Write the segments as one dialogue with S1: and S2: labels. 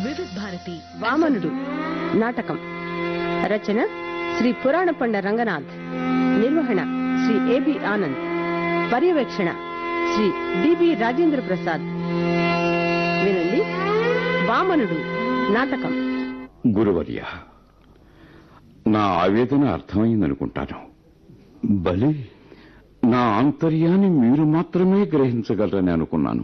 S1: వివిధ భారతి
S2: వామనుడు నాటకం రచన శ్రీ పురాణ పండ రంగనాథ్ నిర్వహణ శ్రీ ఏబి ఆనంద్ పర్యవేక్షణ శ్రీ డిబి రాజేంద్ర ప్రసాద్ వినండి వామనుడు నాటకం
S3: గురువర్య నా ఆవేదన అర్థమైందనుకుంటాను బలి నా ఆంతర్యాన్ని మీరు మాత్రమే గ్రహించగలరని అనుకున్నాను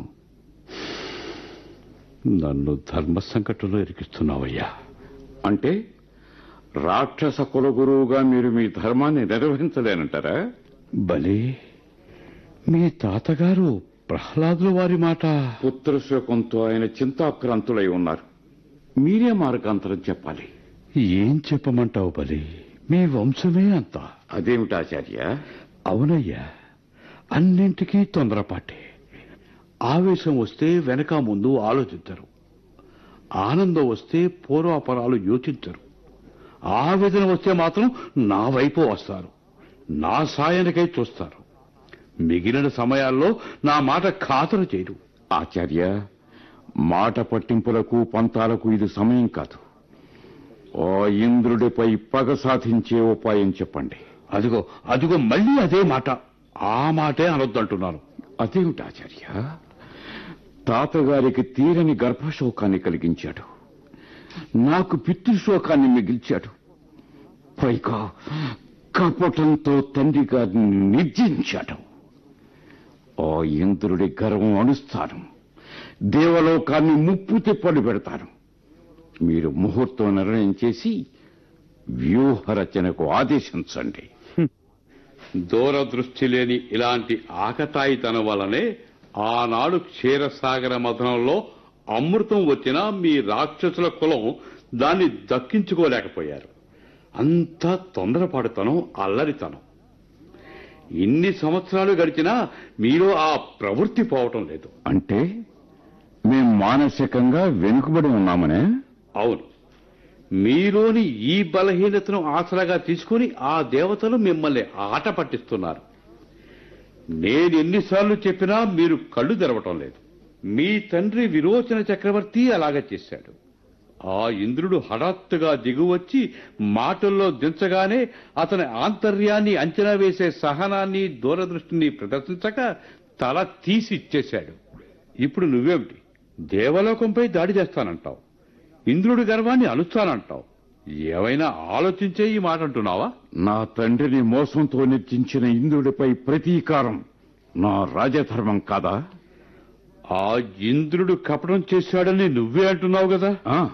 S3: నన్ను ధర్మ సంకటంలో ఇరికిస్తున్నావయ్యా అంటే రాక్షస కులగురువుగా మీరు మీ ధర్మాన్ని నిర్వహించలేనంటారా బలి మీ తాతగారు ప్రహ్లాదుల వారి మాట పుత్రశోకంతో ఆయన చింతాక్రాంతులై ఉన్నారు మీరే మార్గాంతరం చెప్పాలి ఏం చెప్పమంటావు బలి మీ వంశమే అంత అదేమిటి ఆచార్య అవునయ్యా అన్నింటికీ తొందరపాటే ఆవేశం వస్తే వెనక ముందు ఆలోచించరు ఆనందం వస్తే పూర్వాపరాలు యోచించరు ఆవేదన వస్తే మాత్రం నా వైపు వస్తారు నా సాయానికై చూస్తారు మిగిలిన సమయాల్లో నా మాట ఖాతరు చేయరు ఆచార్య మాట పట్టింపులకు పంతాలకు ఇది సమయం కాదు ఓ ఇంద్రుడిపై పగ సాధించే ఉపాయం చెప్పండి అదిగో అదిగో మళ్ళీ అదే మాట ఆ మాటే అనొద్దంటున్నాను అదేమిటి ఆచార్య తాతగారికి తీరని గర్భశోకాన్ని కలిగించాడు నాకు పితృశోకాన్ని మిగిల్చాడు పైగా కపటంతో తండ్రి గారిని నిర్జించాడు ఓ ఇంద్రుడి గర్వం అణుస్తాను దేవలోకాన్ని ముప్పు తిప్పలు పెడతాను మీరు ముహూర్తం నిర్ణయం చేసి వ్యూహరచనకు ఆదేశించండి
S4: దూరదృష్టి లేని ఇలాంటి ఆకతాయితనం వల్లనే ఆనాడు క్షీరసాగర మథనంలో అమృతం వచ్చినా మీ రాక్షసుల కులం దాన్ని దక్కించుకోలేకపోయారు అంతా తొందరపాటుతనం అల్లరితనం ఇన్ని సంవత్సరాలు గడిచినా మీలో ఆ ప్రవృత్తి పోవటం లేదు
S3: అంటే మేం మానసికంగా వెనుకబడి ఉన్నామనే
S4: అవును మీలోని ఈ బలహీనతను ఆసరాగా తీసుకుని ఆ దేవతలు మిమ్మల్ని ఆట పట్టిస్తున్నారు నేను ఎన్నిసార్లు చెప్పినా మీరు కళ్ళు తెరవటం లేదు మీ తండ్రి విరోచన చక్రవర్తి అలాగే చేశాడు ఆ ఇంద్రుడు హఠాత్తుగా దిగువచ్చి మాటల్లో దించగానే అతని ఆంతర్యాన్ని అంచనా వేసే సహనాన్ని దూరదృష్టిని ప్రదర్శించక తల తీసి ఇచ్చేశాడు ఇప్పుడు నువ్వేమిటి దేవలోకంపై దాడి చేస్తానంటావు ఇంద్రుడి గర్వాన్ని అలుస్తానంటావు ఏమైనా ఆలోచించే ఈ మాట అంటున్నావా
S3: నా తండ్రిని మోసంతో నిర్జించిన ఇంద్రుడిపై ప్రతీకారం నా రాజధర్మం కాదా
S4: ఆ ఇంద్రుడు కపటం చేశాడని నువ్వే అంటున్నావు కదా
S3: ఆ